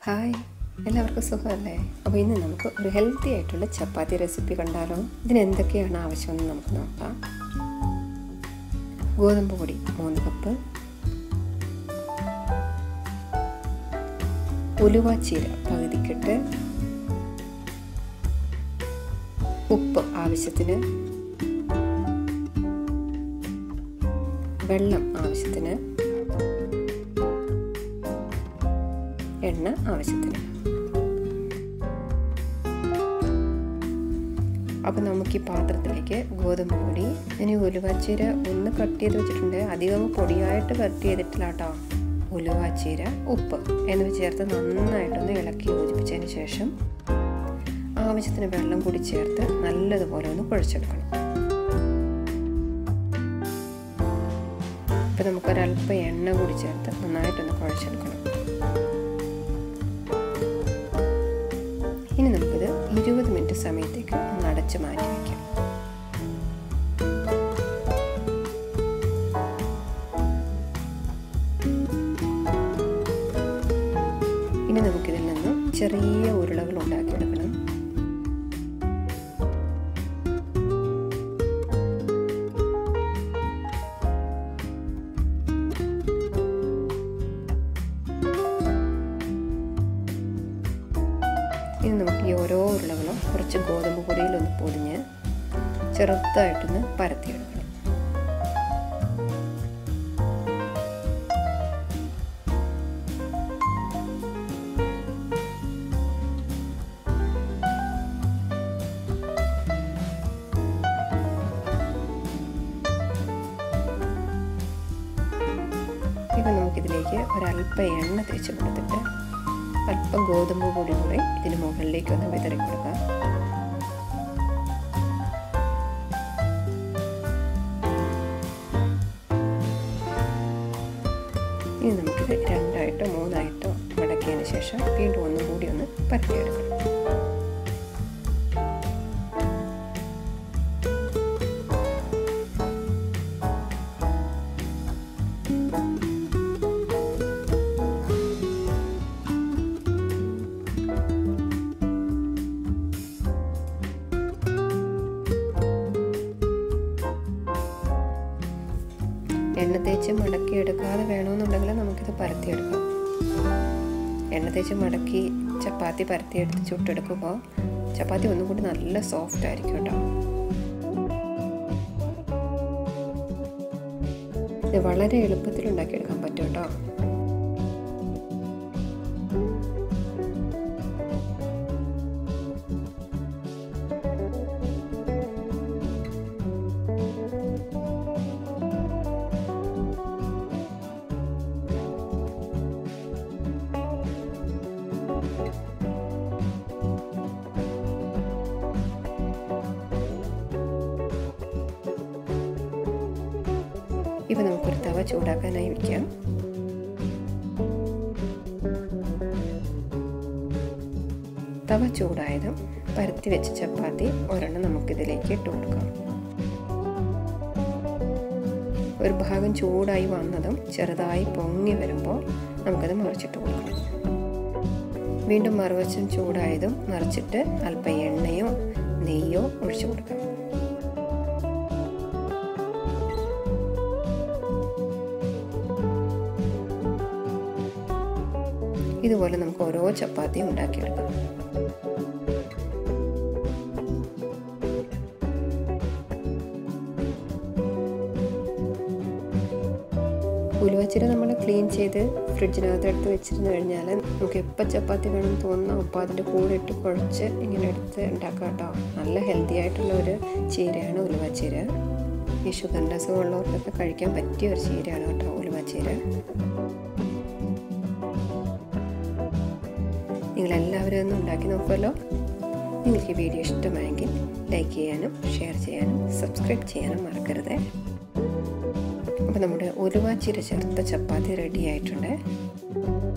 hi എല്ലാവർക്കും സുഖമല്ലേ അപ്പോൾ ഇന്ന് നമുക്ക് ഒരു ഹെൽത്തി ആയിട്ടുള്ള ചപ്പാത്തി റെസിപ്പി കണ്ടാലോ ഇതിന് എന്തൊക്കെയാണ് ആവശ്യമെന്ന് നമുക്ക് നോക്കാം ഗോതമ്പ് പൊടി മൂന്ന് കപ്പ് ഉലുവ ചീര പകുതിക്കിട്ട് ഉപ്പ് ആവശ്യത്തിന് വെള്ളം ആവശ്യത്തിന് എണ്ണ ആവശ്യത്തിന് അപ്പോൾ നമുക്ക് ഈ പാത്രത്തിലേക്ക് ഗോതമ്പ് പൊടി ഇനി ഉലുവാച്ചീര ഒന്ന് കട്ട് ചെയ്ത് വെച്ചിട്ടുണ്ട് അധികം പൊടിയായിട്ട് കട്ട് ചെയ്തിട്ടില്ല കേട്ടോ ഉലുവാച്ചീര ഉപ്പ് എന്നിവ ചേർത്ത് നന്നായിട്ടൊന്ന് ഇളക്കി യോജിപ്പിച്ചതിന് ശേഷം ആവശ്യത്തിന് വെള്ളം കൂടി ചേർത്ത് നല്ലതുപോലെ ഒന്ന് കുഴച്ചെടുക്കണം ഇപ്പം നമുക്കൊരല്പം എണ്ണ കൂടി ചേർത്ത് നന്നായിട്ടൊന്ന് കുഴച്ചെടുക്കണം ഇനി നമുക്കിത് ഇരുപത് മിനിറ്റ് സമയത്തേക്ക് ഒന്ന് അടച്ച് മാറ്റി വയ്ക്കാം ഇനി നമുക്കിതിൽ നിന്നും ചെറിയ ഉരുളകൾ ഉണ്ടാക്കിയെടുക്കണം ഇനി നമുക്ക് ഈ ഓരോ ഉരുളകളും കുറച്ച് ഗോതമ്പ് പൊടിയിലൊന്ന് പൊടിഞ്ഞ് ചെറുതായിട്ടൊന്ന് പരത്തിയെടുക്കണം ഇപ്പം നമുക്കിതിലേക്ക് ഒരല്പം എണ്ണ തേച്ച് കൊടുത്തിട്ട് അല്പം ഗോതമ്പ് പൊടി കൂടി ഇതിന് മുകളിലേക്ക് ഒന്ന് വിതറി കൊടുക്കാം ഇനി നമുക്കിത് രണ്ടായിട്ടോ മൂന്നായിട്ടോ മടക്കിയതിന് ശേഷം വീണ്ടും ഒന്നും കൂടി ഒന്ന് പരത്തിയെടുക്കണം എണ്ണ തേച്ച് മടക്കി എടുക്കാതെ വേണമെന്നുണ്ടെങ്കിൽ നമുക്കിത് പരത്തിയെടുക്കാം എണ്ണ തേച്ച് മടക്കി ചപ്പാത്തി പരത്തിയെടുത്ത് ചുട്ടെടുക്കുമ്പോൾ ചപ്പാത്തി ഒന്നും കൂടി നല്ല സോഫ്റ്റ് ആയിരിക്കും കേട്ടോ ഇത് വളരെ എളുപ്പത്തിൽ ഉണ്ടാക്കിയെടുക്കാൻ പറ്റും കേട്ടോ ഇപ്പം നമുക്കൊരു തവ ചൂടാക്കാനായി വയ്ക്കാം തവ ചൂടായതും പരത്തി വെച്ച ചപ്പാത്തി ഒരെണ്ണം നമുക്കിതിലേക്ക് ഇട്ട് കൊടുക്കാം ഒരു ഭാഗം ചൂടായി വന്നതും ചെറുതായി പൊങ്ങി വരുമ്പോൾ നമുക്കത് മറിച്ചിട്ട് കൊടുക്കണം വീണ്ടും മറുവശം ചൂടായതും മറിച്ചിട്ട് അല്പം എണ്ണയോ നെയ്യോ ഒഴിച്ചു കൊടുക്കാം ഇതുപോലെ നമുക്ക് ഓരോ ചപ്പാത്തിയും ഉണ്ടാക്കിയെടുക്കാം ഉലുവച്ചിര നമ്മൾ ക്ലീൻ ചെയ്ത് ഫ്രിഡ്ജിനകത്ത് എടുത്ത് വെച്ചിരുന്നു കഴിഞ്ഞാൽ നമുക്ക് എപ്പോൾ ചപ്പാത്തി വേണമെന്ന് തോന്നുന്ന അപ്പോൾ അതിൻ്റെ കൂടെ ഇട്ട് കുഴച്ച് ഇങ്ങനെ എടുത്ത് ഉണ്ടാക്കാം കേട്ടോ നല്ല ഹെൽത്തി ആയിട്ടുള്ള ഒരു ചീരയാണ് ഉലുവച്ചീര ഈ ഷുഗറിൻ്റെ അസുഖമുള്ളവർക്കൊക്കെ കഴിക്കാൻ പറ്റിയ ഒരു ചീരയാണ് കേട്ടോ ഉലുവച്ചീര നിങ്ങളെല്ലാവരും ഒന്ന് ഉണ്ടാക്കി നോക്കുമല്ലോ നിങ്ങൾക്ക് ഈ വീഡിയോ ഇഷ്ടമായെങ്കിൽ ലൈക്ക് ചെയ്യാനും ഷെയർ ചെയ്യാനും സബ്സ്ക്രൈബ് ചെയ്യാനും മറക്കരുത് അപ്പോൾ നമ്മുടെ ഉലുവ ചിര ചേർത്ത ചപ്പാത്തി റെഡി ആയിട്ടുണ്ട്